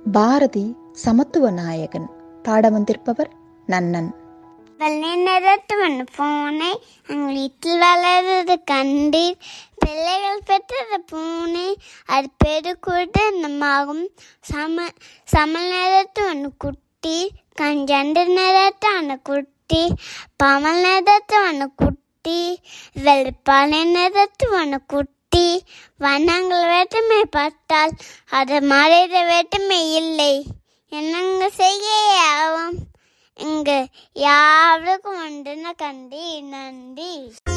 பாரதி சமத்துவ நாயகன் பாட வந்திருப்பவர் நன்னன் வெள்ளை நிறத்துவன் பூனை எங்கள் வீட்டில் வளர்றது கண்டீர் பிள்ளைகள் பெற்றது பூனை அது பெருக்கூட்டமாகும் சம சம நிறத்துவன் குட்டி கஞ்சண்டு நிறத்தான குட்டி பமல் நிறத்துவன் குட்டி வெள்ளிப்பாலை நிறத்துவன் குட்டி வண்ணங்கள் வேற்றுமை பார்த்தால் அது மறைத வேற்றுமை இல்லை என்னங்க செய்ய ஆகும் இங்கு யாருக்கும் உண்டுன கண்டி நன்றி